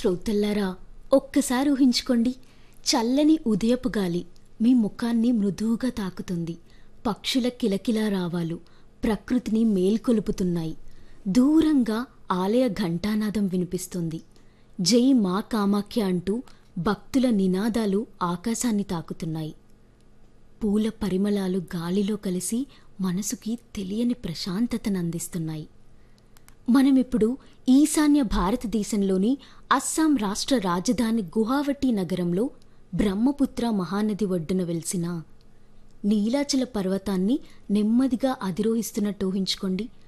శ్రోతల్లారా ఒక్కసారి ఊహించుకోండి చల్లని ఉదయపు గాలి మీ ముఖాన్ని మృదువుగా తాకుతుంది పక్షుల కిలకిలా రావాలు ప్రకృతిని మేల్కొలుపుతున్నాయి దూరంగా ఆలయ ఘంటానాదం వినిపిస్తుంది జై మా కామాఖ్య అంటూ భక్తుల నినాదాలు ఆకాశాన్ని తాకుతున్నాయి పూల పరిమళాలు గాలిలో కలిసి మనసుకి తెలియని ప్రశాంతతను అందిస్తున్నాయి మనమిప్పుడు ఈశాన్య భారతదేశంలోని అస్సాం రాష్ట్ర రాజధాని గువాహటి నగరంలో బ్రహ్మపుత్ర మహానది ఒడ్డున వెలిసిన నీలాచల పర్వతాన్ని నెమ్మదిగా అధిరోహిస్తున్నట్టు ఊహించుకోండి